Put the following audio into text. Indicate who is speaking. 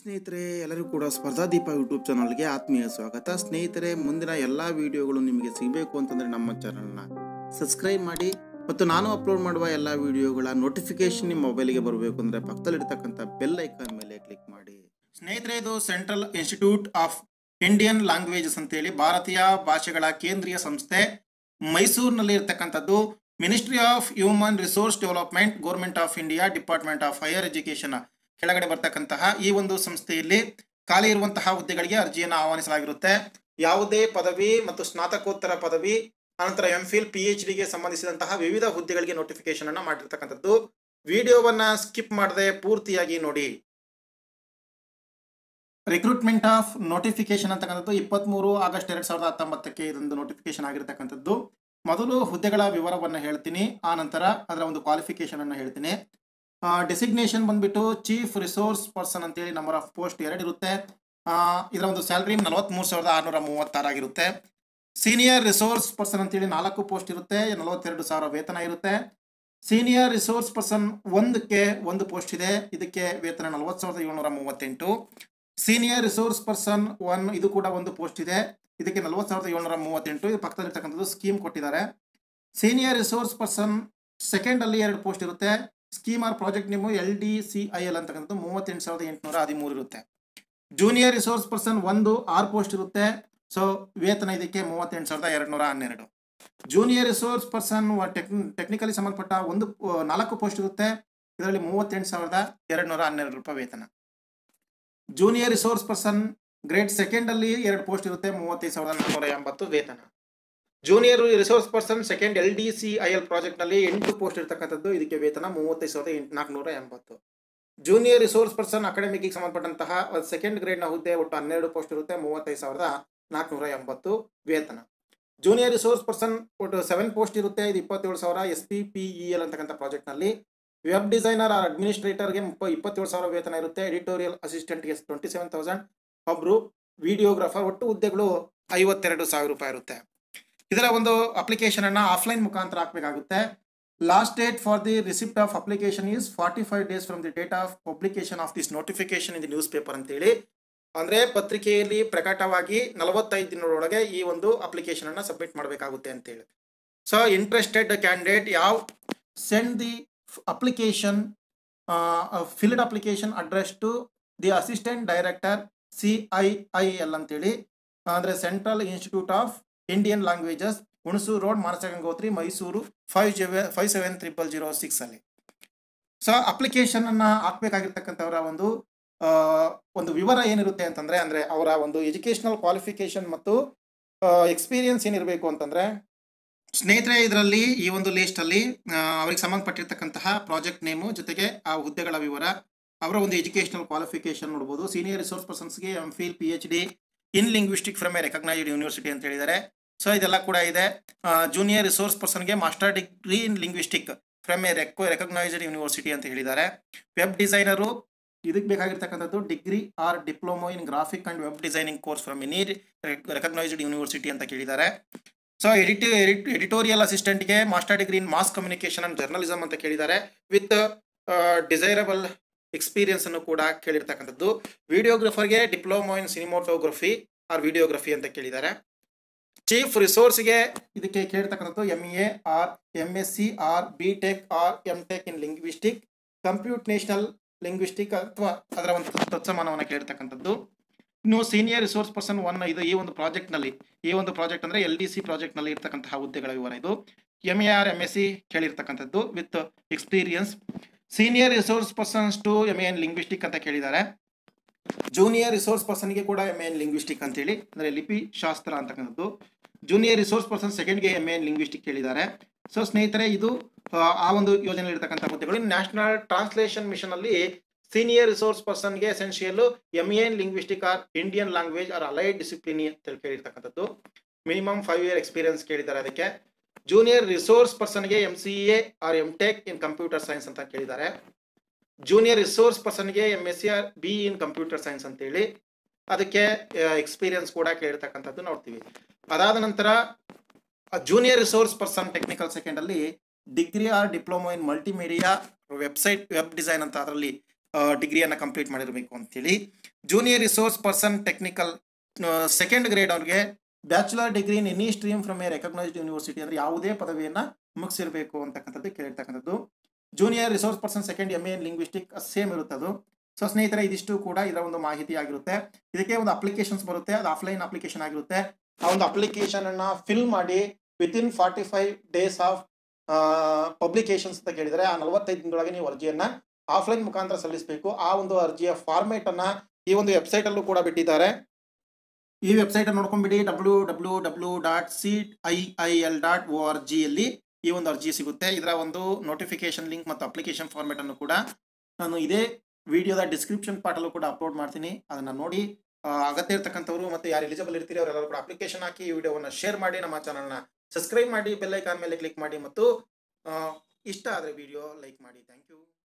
Speaker 1: ಸ್ನೇಹಿತರೆ ಎಲ್ಲರಿಗೂ ಕೂಡ ಸ್ಪರ್ಧಾದೀಪ ಯೂಟ್ಯೂಬ್ ಚಾನಲ್ಗೆ ಆತ್ಮೀಯ ಸ್ವಾಗತ ಸ್ನೇಹಿತರೆ ಮುಂದಿನ ಎಲ್ಲ ವಿಡಿಯೋಗಳು ನಿಮಗೆ ಸಿಗಬೇಕು ಅಂತಂದರೆ ನಮ್ಮ ಚಾನಲ್ನ ಸಬ್ಸ್ಕ್ರೈಬ್ ಮಾಡಿ ಮತ್ತು ನಾನು ಅಪ್ಲೋಡ್ ಮಾಡುವ ಎಲ್ಲ ವಿಡಿಯೋಗಳ ನೋಟಿಫಿಕೇಶನ್ ನಿಮ್ಮ ಮೊಬೈಲಿಗೆ ಬರಬೇಕು ಅಂದರೆ ಪಕ್ಕದಲ್ಲಿರ್ತಕ್ಕಂಥ ಬೆಲ್ ಐಕಾನ್ ಮೇಲೆ ಕ್ಲಿಕ್ ಮಾಡಿ ಸ್ನೇಹಿತರೆ ಇದು central institute of Indian languages ಅಂತೇಳಿ ಭಾರತೀಯ ಭಾಷೆಗಳ ಕೇಂದ್ರೀಯ ಸಂಸ್ಥೆ ಮೈಸೂರಿನಲ್ಲಿ ಇರ್ತಕ್ಕಂಥದ್ದು ministry of human resource development government of India department of higher education ಕೆಳಗಡೆ ಬರ್ತಕ್ಕಂತಹ ಈ ಒಂದು ಸಂಸ್ಥೆಯಲ್ಲಿ ಖಾಲಿ ಇರುವಂತಹ ಹುದ್ದೆಗಳಿಗೆ ಅರ್ಜಿಯನ್ನು ಆಹ್ವಾನಿಸಲಾಗಿರುತ್ತೆ ಯಾವುದೇ ಪದವಿ ಮತ್ತು ಸ್ನಾತಕೋತ್ತರ ಪದವಿ ಅನಂತರ ಎಂ ಫಿಲ್ ಪಿ ಎಚ್ ಡಿಗೆ ಸಂಬಂಧಿಸಿದಂತಹ ವಿವಿಧ ಹುದ್ದೆಗಳಿಗೆ ನೋಟಿಫಿಕೇಶನ್ ಅನ್ನ ಮಾಡಿರ್ತಕ್ಕಂಥದ್ದು ವಿಡಿಯೋವನ್ನ ಸ್ಕಿಪ್ ಮಾಡದೆ ಪೂರ್ತಿಯಾಗಿ ನೋಡಿ ರಿಕ್ರೂಟ್ಮೆಂಟ್ ಆಫ್ ನೋಟಿಫಿಕೇಶನ್ ಅಂತಕ್ಕಂಥದ್ದು ಇಪ್ಪತ್ಮೂರು ಆಗಸ್ಟ್ ಎರಡ್ ಸಾವಿರದ ಹತ್ತೊಂಬತ್ತಕ್ಕೆ ಇದೊಂದು ನೋಟಿಫಿಕೇಶನ್ ಆಗಿರ್ತಕ್ಕಂಥದ್ದು ಮೊದಲು ಹುದ್ದೆಗಳ ವಿವರವನ್ನು ಹೇಳ್ತೀನಿ ಆ ನಂತರ ಅದರ ಒಂದು ಕ್ವಾಲಿಫಿಕೇಶನ್ ಅನ್ನು ಹೇಳ್ತೀನಿ ಡೆಸಿಗ್ನೇಷನ್ ಬಂದ್ಬಿಟ್ಟು ಚೀಫ್ ರಿಸೋರ್ಸ್ ಪರ್ಸನ್ ಅಂತೇಳಿ ನಂಬರ್ ಆಫ್ ಪೋಸ್ಟ್ ಎರಡು ಇರುತ್ತೆ ಆ, ಇದರ ಒಂದು ಸ್ಯಾಲ್ರಿ ನಲವತ್ಮೂರು ಸಾವಿರದ ಆರುನೂರ ಮೂವತ್ತಾರಾಗಿರುತ್ತೆ ಸೀನಿಯರ್ ರಿಸೋರ್ಸ್ ಪರ್ಸನ್ ಅಂತೇಳಿ ನಾಲ್ಕು ಪೋಸ್ಟ್ ಇರುತ್ತೆ ನಲವತ್ತೆರಡು ಸಾವಿರ ವೇತನ ಇರುತ್ತೆ ಸೀನಿಯರ್ ರಿಸೋರ್ಸ್ ಪರ್ಸನ್ ಒಂದಕ್ಕೆ ಒಂದು ಪೋಸ್ಟ್ ಇದೆ ಇದಕ್ಕೆ ವೇತನ ನಲವತ್ತು ಸಾವಿರದ ಏಳ್ನೂರ ಮೂವತ್ತೆಂಟು ಸೀನಿಯರ್ ರಿಸೋರ್ಸ್ ಪರ್ಸನ್ ಒನ್ ಇದು ಕೂಡ ಒಂದು ಪೋಸ್ಟ್ ಇದೆ ಇದಕ್ಕೆ ನಲವತ್ತು ಸಾವಿರದ ಏಳ್ನೂರ ಮೂವತ್ತೆಂಟು ಇದು ಪಕ್ಕದಲ್ಲಿರ್ತಕ್ಕಂಥದ್ದು ಸ್ಕೀಮ್ ಕೊಟ್ಟಿದ್ದಾರೆ ಸೀನಿಯರ್ ರಿಸೋರ್ಸ್ ಪರ್ಸನ್ ಸೆಕೆಂಡ್ ಅಲ್ಲಿ ಎರಡು ಪೋಸ್ಟ್ ಇರುತ್ತೆ scheme or project name L D C I L ಅಂತಕ್ಕಂಥದ್ದು ಮೂವತ್ತೆಂಟು ಸಾವಿರದ ಎಂಟುನೂರ ಹದಿಮೂರು ಇರುತ್ತೆ ಜೂನಿಯರ್ ರಿಸೋರ್ಸ್ ಪರ್ಸನ್ ಒಂದು ಆರು ಪೋಸ್ಟ್ ಇರುತ್ತೆ ಸೊ ವೇತನ ಇದಕ್ಕೆ ಮೂವತ್ತೆಂಟು ಸಾವಿರದ ಎರಡು ನೂರ ಹನ್ನೆರಡು ಜೂನಿಯರ್ ರಿಸೋರ್ಸ್ ಪರ್ಸನ್ ಟೆಕ್ನಿಕಲಿ ಸಂಬಂಧಪಟ್ಟ ಒಂದು ಆ, ನಾಲ್ಕು ಪೋಸ್ಟ್ ಇರುತ್ತೆ ಇದರಲ್ಲಿ ಮೂವತ್ತೆಂಟು ಸಾವಿರದ ಎರಡು ನೂರ ಹನ್ನೆರಡು ರೂಪಾಯಿ ವೇತನ junior resource person grade second ಅಲ್ಲಿ ಎರಡು ಪೋಸ್ಟ್ ಇರುತ್ತೆ ಮೂವತ್ತೈದು ಸಾವಿರದ ನಾನ್ನೂರ ಎಂಬತ್ತು ವೇತನ junior resource person second L D C I L project ನಲ್ಲಿ ಎಂಟು ಪೋಸ್ಟ್ ಇರ್ತಕ್ಕಂಥದ್ದು ಇದಕ್ಕೆ ವೇತನ ಮೂವತ್ತೈದು ಸಾವಿರದ ಎಂಟು ನಾಲ್ಕುನೂರ ಎಂಬತ್ತು ಜೂನಿಯರ್ ರಿಸೋರ್ಸ್ ಪರ್ಸನ್ ಅಕಾಡೆಮಿಕ್ಗೆ ಸಂಬಂಧಪಟ್ಟಂತಹ ಸೆಕೆಂಡ್ ಗ್ರೇಡ್ನ ಹುದ್ದೆ ಒಟ್ಟು ಹನ್ನೆರಡು ಪೋಸ್ಟ್ ಇರುತ್ತೆ ಮೂವತ್ತೈದು ಸಾವಿರದ ನಾಲ್ಕುನೂರ ಎಂಬತ್ತು ವೇತನ ಜೂನಿಯರ್ ರಿಸೋರ್ಸ್ ಪರ್ಸನ್ ಒಟ್ಟು ಸೆವೆನ್ ಪೋಸ್ಟ್ ಇರುತ್ತೆ ಇದು ಇಪ್ಪತ್ತೇಳು ಸಾವಿರ S P P E L ಅಂತಕ್ಕಂಥ ಪ್ರಾಜೆಕ್ಟ್ನಲ್ಲಿ ವೆಬ್ ಡಿಸೈನರ್ ಆರ್ ಅಡ್ಮಿನಿಸ್ಟ್ರೇಟರ್ಗೆ ಮುಪ್ಪ ಇಪ್ಪತ್ತೇಳು ಸಾವಿರ ವೇತನ ಇರುತ್ತೆ ಎಡಿಟೋರಿಯಲ್ ಅಸಿಸ್ಟೆಂಟ್ಗೆ ಟ್ವೆಂಟಿ ಸೆವೆನ್ ತೌಸಂಡ್ ಒಬ್ರು ವಿಡಿಯೋಗ್ರಾಫರ್ ಒಟ್ಟು ಹುದ್ದೆಗಳು ಐವತ್ತೆರಡು ಸಾವಿರ ರೂಪಾಯಿ ಇರುತ್ತೆ ಇದರ ಒಂದು ಅಪ್ಲಿಕೇಶನ್ ಅನ್ನ ಆಫ್ಲೈನ್ ಮುಖಾಂತರ ಹಾಕಬೇಕಾಗುತ್ತೆ last date for the receipt of application is forty five days from the date of publication of this notification in the news paper ಅಂತೇಳಿ ಅಂದ್ರೆ ಪತ್ರಿಕೆಯಲ್ಲಿ ಪ್ರಕಟವಾಗಿ ನಲವತ್ತೈದು ದಿನದೊಳಗೆ ಈ ಒಂದು ಅಪ್ಲಿಕೇಶನ್ ಅನ್ನ ಸಬ್ಮಿಟ್ ಮಾಡಬೇಕಾಗುತ್ತೆ ಅಂತೇಳಿ ಸೊ ಇಂಟ್ರೆಸ್ಟೆಡ್ ಕ್ಯಾಂಡಿಡೇಟ್ ಯಾವ send the application filled application address to the assistant director C I I L ಅಂತೇಳಿ ಅಂದರೆ central institute of Indian languages Hunsur road Manasagangotri Mysore five ಜೆವೆ five seven triple zero six ಅಲ್ಲಿ so application ಅನ್ನ ಹಾಕ್ಬೇಕಾಗಿರ್ತಕ್ಕಂಥವರ ಒಂದು ಆ, ಒಂದು ವಿವರ ಏನಿರುತ್ತೆ ಅಂತಂದ್ರೆ ಅಂದ್ರೆ ಅವರ ಒಂದು ಎಜುಕೇಶನಲ್ ಕ್ವಾಲಿಫಿಕೇಶನ್ ಮತ್ತು ಎಕ್ಸ್ಪೀರಿಯನ್ಸ್ ಏನಿರಬೇಕು ಅಂತಂದ್ರೆ ಸ್ನೇಹಿತರೆ ಇದರಲ್ಲಿ ಈ ಒಂದು ಲಿಸ್ಟ್ ಅಲ್ಲಿ ಆ, ಅವರಿಗೆ ಸಂಬಂಧಪಟ್ಟಿರ್ತಕ್ಕಂತಹ ಪ್ರಾಜೆಕ್ಟ್ ನೇಮು ಜೊತೆಗೆ ಆ ಹುದ್ದೆಗಳ ವಿವರ ಅವರ ಒಂದು ಎಜುಕೇಶನಲ್ ಕ್ವಾಲಿಫಿಕೇಶನ್ ನೋಡಬಹುದು ಸೀನಿಯರ್ ರಿಸೋರ್ಸ್ ಪರ್ಸನ್ಸ್ಗೆ M Phil P H D in linguistic from a recognised university ಅಂತ ಹೇಳಿದ್ದಾರೆ ಸೊ ಇದೆಲ್ಲ ಕೂಡ ಇದೆ ಜೂನಿಯರ್ ರಿಸೋರ್ಸ್ ಪರ್ಸನ್ಗೆ master degree in linguistic from a reco recognised university ಅಂತ ಹೇಳಿದ್ದಾರೆ ವೆಬ್ ಡಿಸೈನರು ಇದಕ್ಕೆ ಬೇಕಾಗಿರ್ತಕ್ಕಂಥದ್ದು degree or diploma in graphic and web designing course from any recognised university ಅಂತ ಕೇಳಿದ್ದಾರೆ ಸೊ ಎಡಿಟಿ ಎಡಿಟೋರಿಯಲ್ ಅಸಿಸ್ಟೆಂಟ್ಗೆ master degree in mass communication and journalism ಅಂತ ಕೇಳಿದ್ದಾರೆ with desirable experience ಅನ್ನು ಕೂಡ ಕೇಳಿರ್ತಕ್ಕಂಥದ್ದು ವಿಡಿಯೋಗ್ರಫರ್ಗೆ diploma in cinematography or videography ಅಂತ ಕೇಳಿದ್ದಾರೆ ಚೀಫ್ ರಿಸೋರ್ಸ್ಗೆ ಇದಕ್ಕೆ ಕೇಳಿರ್ತಕ್ಕಂಥದ್ದು M A or M S C or B tech or M tech in linguistic computational linguistic ಅಥವಾ ಅದರ ಒಂದು ತತ್ಸಮಾನವನ್ನು ಕೇಳಿರ್ತಕ್ಕಂಥದ್ದು ಇನ್ನು ಸೀನಿಯರ್ ರಿಸೋರ್ಸ್ ಪರ್ಸನ್ ಒನ್ ಇದು ಈ ಒಂದು ಪ್ರಾಜೆಕ್ಟ್ನಲ್ಲಿ ಈ ಒಂದು ಪ್ರಾಜೆಕ್ಟ್ ಅಂದರೆ ಎಲ್ ಡಿ ಸಿ ಪ್ರಾಜೆಕ್ಟ್ನಲ್ಲಿ ಇರ್ತಕ್ಕಂತಹ ಹುದ್ದೆಗಳ ವಿವರ ಇದು M A or M S C ಕೇಳಿರ್ತಕ್ಕಂಥದ್ದು with experience senior resource persons to M N linguistic ಅಂತ ಕೇಳಿದ್ದಾರೆ ಜೂನಿಯರ್ ರಿಸೋರ್ಸ್ ಪರ್ಸನ್ಗೆ ಕೂಡ ಎಮ್ ಎನ್ ಲಿಂಗ್ವಿಸ್ಟಿಕ್ ಅಂತೇಳಿ ಅಂದರೆ ಲಿಪಿ ಶಾಸ್ತ್ರ ಅಂತಕ್ಕಂಥದ್ದು ಜೂನಿಯರ್ ರಿಸೋರ್ಸ್ ಪರ್ಸನ್ ಸೆಕೆಂಡ್ಗೆ ಎಮ್ ಎನ್ ಲಿಂಗ್ವಿಸ್ಟಿಕ್ ಕೇಳಿದ್ದಾರೆ ಸೊ ಸ್ನೇಹಿತರೆ ಇದು ಆ, ಆ ಒಂದು ಯೋಜನೆಯಲ್ಲಿ ಇರ್ತಕ್ಕಂಥ ಹುದ್ದೆಗಳು ನ್ಯಾಷನಲ್ ಟ್ರಾನ್ಸ್ಲೇಷನ್ ಮಿಷನ್ ಅಲ್ಲಿ ಸೀನಿಯರ್ ರಿಸೋರ್ಸ್ ಪರ್ಸನ್ಗೆ essential M N linguistic or Indian language or allied discipline ಅಂತ ಕೇಳಿರ್ತಕ್ಕಂಥದ್ದು ಮಿನಿಮಮ್ ಫೈವ್ ಇಯರ್ ಎಕ್ಸ್ಪೀರಿಯನ್ಸ್ ಕೇಳಿದ್ದಾರೆ ಅದಕ್ಕೆ ಜೂನಿಯರ್ ರಿಸೋರ್ಸ್ ಪರ್ಸನ್ಗೆ M C A or M tech in computer science ಅಂತ ಕೇಳಿದ್ದಾರೆ ಜೂನಿಯರ್ ರಿಸೋರ್ಸ್ ಪರ್ಸನ್ಗೆ M S C or B in computer science ಅಂತೇಳಿ ಅದಕ್ಕೆ ಎಕ್ಸ್ಪೀರಿಯನ್ಸ್ ಕೂಡ ಕೇಳಿರ್ತಕ್ಕಂಥದ್ದು ನೋಡ್ತೀವಿ ಅದಾದ ನಂತರ junior resource person technical second ಅಲ್ಲಿ degree or diploma in multimedia website web design ಅಂತ ಅದರಲ್ಲಿ ಡಿಗ್ರಿಯನ್ನು ಕಂಪ್ಲೀಟ್ ಮಾಡಿರಬೇಕು ಅಂತೇಳಿ junior resource person technical second grade ಅವ್ರಿಗೆ bachelor degree in any stream from a recognised university ಅಂದ್ರೆ ಯಾವುದೇ ಪದವಿಯನ್ನ ಮುಗಿಸಿರಬೇಕು ಅಂತಕ್ಕಂಥದ್ದು ಕೇಳಿರ್ತಕ್ಕಂಥದ್ದು junior resource person second M A linguistic same ಇರುತ್ತೆ ಅದು ಸೊ ಸ್ನೇಹಿತರೆ ಇದಿಷ್ಟು ಕೂಡ ಇದರ ಒಂದು ಮಾಹಿತಿ ಆಗಿರುತ್ತೆ ಇದಕ್ಕೆ ಒಂದು ಅಪ್ಲಿಕೇಶನ್ಸ್ ಬರುತ್ತೆ ಅದು ಆಫ್ಲೈನ್ ಅಪ್ಲಿಕೇಶನ್ ಆಗಿರುತ್ತೆ ಆ ಒಂದು ಅಪ್ಲಿಕೇಶನ್ ಅನ್ನ ಫಿಲ್ ಮಾಡಿ with in forty five days of publications ಅಂತ ಕೇಳಿದರೆ ಆ ನಲವತ್ತೈದು ದಿನದೊಳಗೆ ನೀವು ಅರ್ಜಿಯನ್ನ ಆಫ್ಲೈನ್ ಮುಖಾಂತರ ಸಲ್ಲಿಸಬೇಕು ಆ ಒಂದು ಅರ್ಜಿಯ ಫಾರ್ಮೇಟ್ ಅನ್ನ ಈ ಒಂದು ವೆಬ್ಸೈಟ್ ಅಲ್ಲೂ ಕೂಡ ಬಿಟ್ಟಿದ್ದಾರೆ ಈ ವೆಬ್ಸೈಟ್ ನೋಡ್ಕೊಂಡ್ಬಿಡಿ W W W dot C I I L dot O R ಜಿಯಲ್ಲಿ ಈ ಒಂದು ಅರ್ಜಿ ಸಿಗುತ್ತೆ ಇದರ ಒಂದು ನೋಟಿಫಿಕೇಶನ್ ಲಿಂಕ್ ಮತ್ತು ಅಪ್ಲಿಕೇಶನ್ ಫಾರ್ಮೇಟ್ ಅನ್ನು ಕೂಡ ನಾನು ಇದೇ ವಿಡಿಯೋದ ಡಿಸ್ಕ್ರಿಪ್ಷನ್ ಪಾರ್ಟಲ್ಲೂ ಕೂಡ ಅಪ್ಲೋಡ್ ಮಾಡ್ತೀನಿ ಅದನ್ನ ನೋಡಿ ಆ, ಅಗತ್ಯ ಇರ್ತಕ್ಕಂಥವ್ರು ಮತ್ತು ಯಾರು ಎಲಿಜಿಬಲ್ ಇರ್ತೀರಿ ಅವರೆಲ್ಲರೂ ಕೂಡ ಅಪ್ಲಿಕೇಶನ್ ಹಾಕಿ ಈ ವಿಡಿಯೋವನ್ನು ಶೇರ್ ಮಾಡಿ ನಮ್ಮ ಚಾನಲ್ನ ಸಬ್ಸ್ಕ್ರೈಬ್ ಮಾಡಿ ಬೆಲ್ ಐಕಾನ್ ಮೇಲೆ ಕ್ಲಿಕ್ ಮಾಡಿ ಮತ್ತು ಆ, ಇಷ್ಟ ಆದರೆ ವಿಡಿಯೋ ಲೈಕ್ ಮಾಡಿ ಥ್ಯಾಂಕ್ ಯು